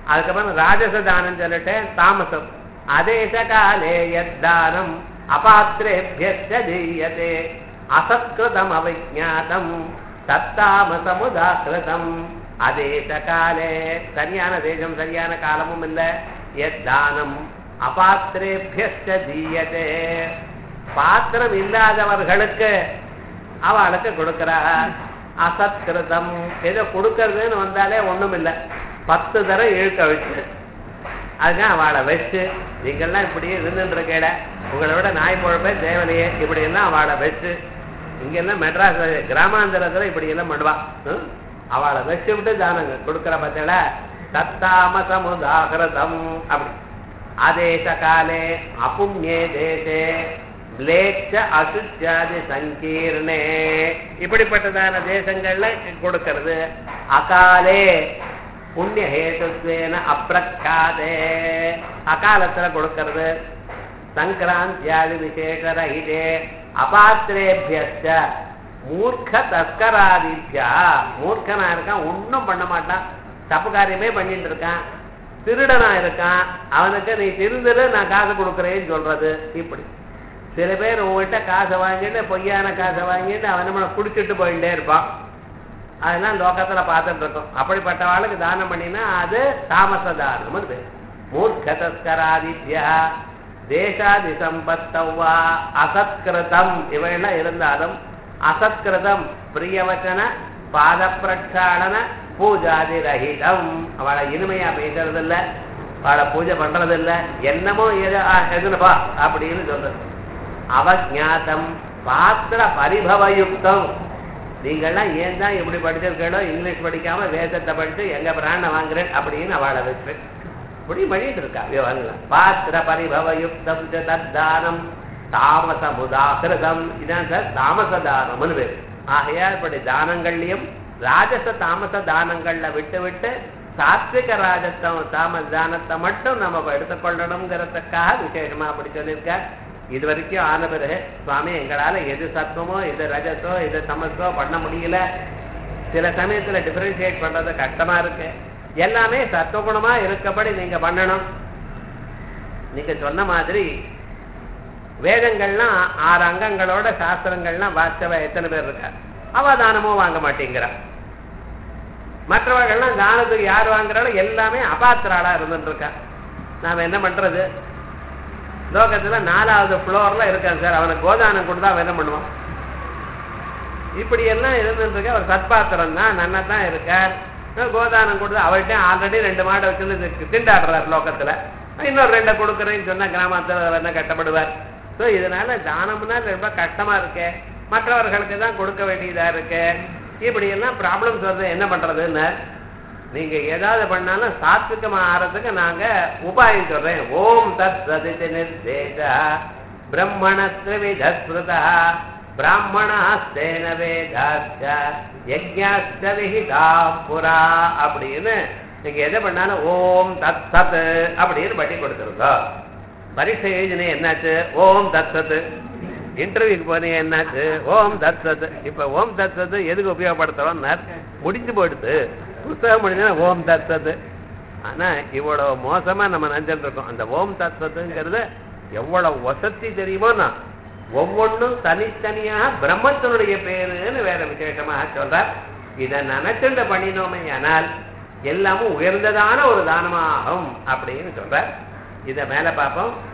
அதுக்கப்புறம் ராஜச தானம் சொல்லிட்டேன் தாமசம் அதேச காலே யத்தானம் அபாத்திரேபியச்ச தீயதே அசத்கிருதம் அவிஜாதம் தத்தாமசமுதாகிருதம் அதேச காலே சரியான தேசம் சரியான காலமும் இல்ல எத்தானம் அபாத்திரேபியச்ச தீயதே பாத்திரம் இல்லாதவர்களுக்கு அவளுக்கு கொடுக்கிறா அசத்கிருதம் ஏதோ கொடுக்கறதுன்னு வந்தாலே ஒண்ணும் இல்லை பத்து தரம் இழுக்க வச்சு அதுதான் அவளை வச்சு நீங்கள்லாம் இப்படியே இருந்துட்டு இருக்கேட உங்களை விட நாய் பொழப்பே தேவலையே இப்படி எல்லாம் அவளை வச்சு இங்கெல்லாம் மெட்ராஸ் கிராமாந்தரத்துல இப்படி எல்லாம் பண்ணுவா ஹம்? அவளை வச்சு விட்டு தானங்க கொடுக்கிற பத்தில தத்தாமசமுதாகிருதம் அப்படி ஆதேச காலே அபுண்யே தேசே ம்லேச்ச அசுச்சாதி சங்கீர்ணே இப்படிப்பட்டதான தேசங்கள்ல கொடுக்கிறது அகாலே புண்ணிய ஹேதுத்வேன அப்பிரக்காதே அகாலத்துல கொடுக்கிறது சங்கராந்தியாதி விசேஷரஹிதே அபாத்திரேபியஸ்ட மூர்க்க தஸ்கராதித்யா மூர்க்கனா இருக்கான் ஒண்ணும் பண்ண மாட்டான் தப்பு காரியமே பண்ணிட்டு இருக்கான் திருடனா இருக்கான் அவனுக்கு நீ திருந்துரு நான் காசு கொடுக்குறேன்னு சொல்றது இப்படி சில பேர் உங்ககிட்ட காசை வாங்கிட்டு பொய்யான காசை வாங்கிட்டு அவன் நம்மளை குடிச்சிட்டு போயிட்டே இருப்பான் அதெல்லாம் லோகத்துல பார்த்துட்டு இருக்கோம் அப்படிப்பட்டவாளுக்கு தானம் பண்ணினா அது தாமச தானம் மூர்க்க தஸ்கராதித்யா தேசாதி சம்பத்தவ்வா அசத்கிருதம் இவையெல்லாம் இருந்தாலும் அசத்கிருதம் பிரியவச்சன பாத பிரக்ஷாளன பூஜாதி ரஹிதம் அவளை இனிமையா பேசுறது இல்ல அவளை பூஜை பண்றது இல்ல என்னமோ எது ஆ, எதுனப்பா அப்படின்னு சொல்றது அவஜாத்தம் பாத்திர பரிபவயுக்தம் நீங்கள்லாம் ஏன் தான் இப்படி படிச்சிருக்கீங்களோ இங்கிலீஷ் படிக்காம வேதத்தை படிச்சு எங்க பிராண வாங்குறேன் அப்படின்னு அவளை வச்சு இப்படி பண்ணிட்டு இருக்கா விவகாரம் பாத்திர பரிபவயுக்தம் ச தத்தானம் தாமச முதாகிருதம் இதான் சார் தாமச தானம்னு பேர் ஆகையால் இப்படி தானங்கள்லயும் ராஜச தாமச தானங்கள்ல விட்டு விட்டு சாத்விக ராஜத்தம் தாமச தானத்தை மட்டும் நம்ம எடுத்துக்கொள்ளணுங்கிறதுக்காக விசேஷமா அப்படி சொல்லியிருக்கார் இது வரைக்கும் ஆன பிறகு சுவாமி எங்களால எது சத்துவமோ எது ரஜசோ எது தமசோ பண்ண முடியல சில சமயத்துல டிஃபரன்ஷியேட் பண்றது கஷ்டமா இருக்கு எல்லாமே சத்துவகுணமா இருக்கபடி நீங்க பண்ணணும் நீங்க சொன்ன மாதிரி வேதங்கள்லாம் ஆறு அங்கங்களோட சாஸ்திரங்கள்லாம் வாஸ்தவ எத்தனை பேர் இருக்கா அவ தானமும் வாங்க மாட்டேங்கிறா மற்றவர்கள்லாம் தானத்துக்கு யார் வாங்குறாலும் எல்லாமே அபாத்திராளா இருந்துட்டு இருக்கா நாம என்ன பண்றது லோகத்துல நாலாவது ஃப்ளோர்ல இருக்கான் சார் அவனுக்கு கோதானம் கொடுத்தா அவன் என்ன பண்ணுவான் இப்படி எல்லாம் இருந்துட்டு இருக்க அவர் சத்பாத்திரம் தான் நன்னா தான் இருக்கார் கோதானம் கொடுத்து அவர்கிட்ட ஆல்ரெடி ரெண்டு மாடை வச்சிருந்து திண்டாடுறார் லோகத்துல இன்னொரு ரெண்டை கொடுக்குறேன்னு சொன்னா கிராமத்துல அவர் என்ன கட்டப்படுவார் ஸோ இதனால தானம்னா ரொம்ப கஷ்டமா இருக்கு மற்றவர்களுக்கு தான் கொடுக்க வேண்டியதா இருக்கு இப்படி எல்லாம் ப்ராப்ளம்ஸ் வருது என்ன பண்றதுன்னு நீங்க ஏதாவது பண்ணாலும் சாத்விகமா ஆறதுக்கு நாங்க உபாயம் சொல்றேன் ஓம் தத் சதிதி நிர்தேச பிரம்மணஸ்திரவிதஸ்மிருதா பிராமணாஸ்தேன வேதாச்ச யஜ்ஞாஸ்த விஹிதா புரா அப்படின்னு நீங்க எதை பண்ணாலும் ஓம் தத் சத் அப்படின்னு பட்டி கொடுத்துருந்தோம் பரீட்சை எழுதினே என்னாச்சு ஓம் தத் சத் இன்டர்வியூக்கு போனீங்க என்னாச்சு ஓம் தத் சத் இப்ப ஓம் தத் சத் எதுக்கு உபயோகப்படுத்துறோம் முடிஞ்சு போயிடுது புத்தகம் முடிஞ்சா ஓம் தத் சத் ஆனா இவ்வளவு மோசமா நம்ம நினைச்சிட்டு இருக்கோம் அந்த ஓம் தத் சத்துங்கிறது எவ்வளவு வசதி தெரியுமோன்னா ஒவ்வொன்றும் தனித்தனியாக பிரம்மத்தினுடைய பேருன்னு வேற விசேஷமாக சொல்றார் இதை நினைச்சுண்ட பண்ணினோமே ஆனால் எல்லாமும் உயர்ந்ததான ஒரு தானமாகும் அப்படின்னு சொல்றார் இதை மேல பார்ப்போம்